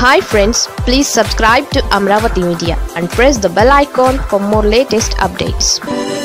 hi friends please subscribe to Amaravati media and press the bell icon for more latest updates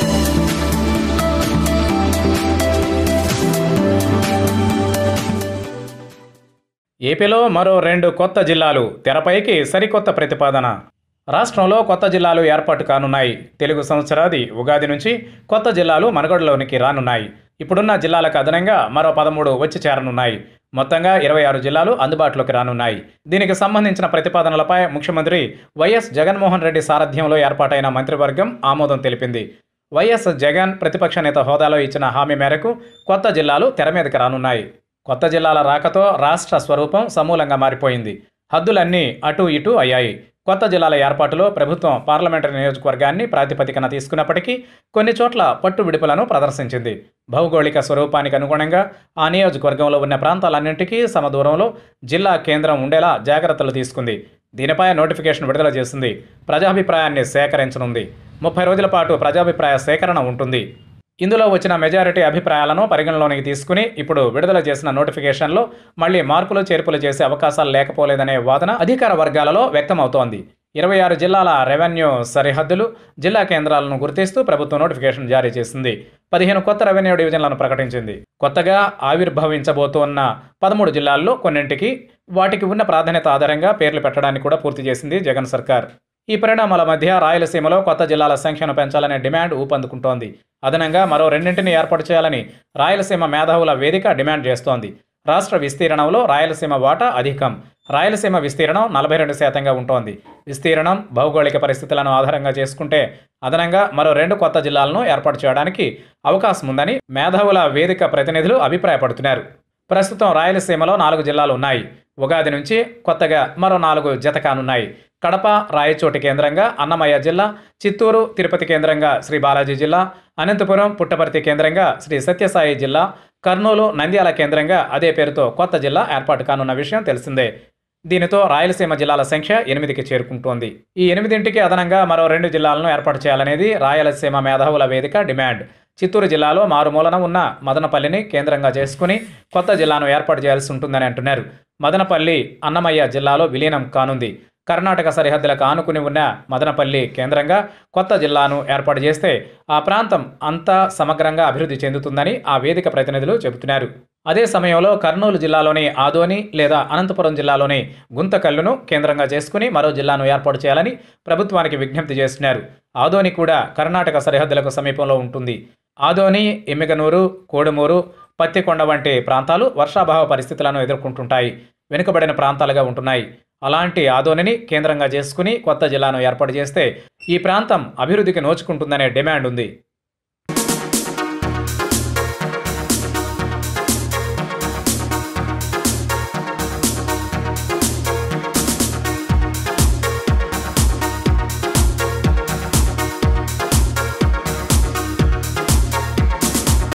ఏపీలో మరో రెండు కొత్త జిల్లాలు తెరపైకి సరికొత్త ప్రతిపాదన రాష్ట్రంలో కొత్త జిల్లాలు ఏర్పాటు కానున్నాయి తెలుగు సంవత్సరాది ఉగాది నుంచి కొత్త జిల్లాలు మనుగడలోనికి రానున్నాయి ఇప్పుడున్న జిల్లాలకు అదనంగా మరో పదమూడు వచ్చి చేరనున్నాయి మొత్తంగా ఇరవై ఆరు జిల్లాలు అందుబాటులోకి రానున్నాయి దీనికి సంబంధించిన ప్రతిపాదనలపై ముఖ్యమంత్రి వైఎస్ జగన్మోహన్ రెడ్డి సారథ్యంలో ఏర్పాటైన మంత్రివర్గం ఆమోదం తెలిపింది వైఎస్ జగన్ ప్రతిపక్ష నేత హోదాలో ఇచ్చిన హామీ మేరకు కొత్త జిల్లాలు తెర మీదకి రానున్నాయి కొత్త జిల్లాల రాకతో రాష్ట్ర స్వరూపం సమూలంగా మారిపోయింది హద్దులన్నీ అటు ఇటు అయ్యాయి కొత్త జిల్లాల ఏర్పాటులో ప్రభుత్వం పార్లమెంటరీ నియోజకవర్గాన్ని ప్రాతిపదికన తీసుకున్నప్పటికీ కొన్ని చోట్ల పట్టు విడుపులను ప్రదర్శించింది భౌగోళిక స్వరూపానికి అనుగుణంగా ఆ నియోజకవర్గంలో ఉన్న ప్రాంతాలన్నింటికీ సమదూరంలో జిల్లా కేంద్రం ఉండేలా జాగ్రత్తలు తీసుకుంది దీనిపై నోటిఫికేషన్ విడుదల చేసింది ప్రజాభిప్రాయాన్ని సేకరించనుంది ముప్పై రోజుల పాటు ప్రజాభిప్రాయ సేకరణ ఉంటుంది ఇందులో వచ్చిన మెజారిటీ అభిప్రాయాలను పరిగణలోనికి తీసుకుని ఇప్పుడు విడుదల చేసిన నోటిఫికేషన్లో మళ్ళీ మార్పులు చేర్పులు చేసే అవకాశాలు లేకపోలేదనే వాదన అధికార వర్గాలలో వ్యక్తమవుతోంది ఇరవై ఆరు జిల్లాల రెవెన్యూ సరిహద్దులు జిల్లా కేంద్రాలను గుర్తిస్తూ ప్రభుత్వం నోటిఫికేషన్ జారీ చేసింది పదిహేను కొత్త రెవెన్యూ డివిజన్లను ప్రకటించింది కొత్తగా ఆవిర్భవించబోతున్న పదమూడు జిల్లాల్లో కొన్నింటికి వాటికి ఉన్న ప్రాధాన్యత ఆధారంగా పేర్లు పెట్టడానికి కూడా పూర్తి చేసింది జగన్ సర్కార్ ఈ పరిణామాల మధ్య రాయలసీమలో కొత్త జిల్లాల సంఖ్యను పెంచాలనే డిమాండ్ ఊపందుకుంటోంది అదనంగా మరో రెండింటిని ఏర్పాటు చేయాలని రాయలసీమ మేధావుల వేదిక డిమాండ్ చేస్తోంది రాష్ట్ర విస్తీర్ణంలో రాయలసీమ వాటా అధికం రాయలసీమ విస్తీర్ణం నలభై రెండు శాతంగా ఉంటోంది విస్తీర్ణం భౌగోళిక పరిస్థితులను ఆధారంగా చేసుకుంటే అదనంగా మరో రెండు కొత్త జిల్లాలను ఏర్పాటు చేయడానికి అవకాశం ఉందని మేధావుల వేదిక ప్రతినిధులు అభిప్రాయపడుతున్నారు ప్రస్తుతం రాయలసీమలో నాలుగు జిల్లాలు ఉన్నాయి ఉగాది నుంచి కొత్తగా మరో నాలుగు జత కానున్నాయి కడప రాయచోటి కేంద్రంగా అన్నమయ్య జిల్లా చిత్తూరు తిరుపతి కేంద్రంగా శ్రీ బాలాజీ జిల్లా అనంతపురం పుట్టపర్తి కేంద్రంగా శ్రీ సత్యసాయి జిల్లా కర్నూలు నంద్యాల కేంద్రంగా అదే పేరుతో కొత్త జిల్లా ఏర్పాటు కానున్న విషయం తెలిసిందే దీనితో రాయలసీమ జిల్లాల సంఖ్య ఎనిమిదికి చేరుకుంటోంది ఈ ఎనిమిదింటికి అదనంగా మరో రెండు జిల్లాలను ఏర్పాటు చేయాలనేది రాయలసీమ మేధావుల వేదిక డిమాండ్ చిత్తూరు జిల్లాలో మారుమూలన ఉన్న మదనపల్లిని కేంద్రంగా చేసుకుని కొత్త జిల్లాను ఏర్పాటు చేయాల్సి ఉంటుందని అంటున్నారు మదనపల్లి అన్నమయ్య జిల్లాలో విలీనం కానుంది కర్ణాటక సరిహద్దులకు ఆనుకుని ఉన్న మదనపల్లి కేంద్రంగా కొత్త జిల్లాను ఏర్పాటు చేస్తే ఆ ప్రాంతం అంతా సమగ్రంగా అభివృద్ధి చెందుతుందని ఆ వేదిక ప్రతినిధులు చెబుతున్నారు అదే సమయంలో కర్నూలు జిల్లాలోని ఆదోని లేదా అనంతపురం జిల్లాలోని గుంతకల్లును కేంద్రంగా చేసుకుని మరో జిల్లాను ఏర్పాటు చేయాలని ప్రభుత్వానికి విజ్ఞప్తి చేస్తున్నారు ఆదోని కూడా కర్ణాటక సరిహద్దులకు సమీపంలో ఉంటుంది ఆదోని ఎమ్మిగనూరు కోడుమూరు పత్తికొండ వంటి ప్రాంతాలు వర్షాభావ పరిస్థితులను ఎదుర్కొంటుంటాయి వెనుకబడిన ప్రాంతాలుగా ఉంటున్నాయి అలాంటి ఆదోనిని కేంద్రంగా చేసుకుని కొత్త జిల్లాను ఏర్పాటు చేస్తే ఈ ప్రాంతం అభివృద్ధికి నోచుకుంటుందనే డిమాండ్ ఉంది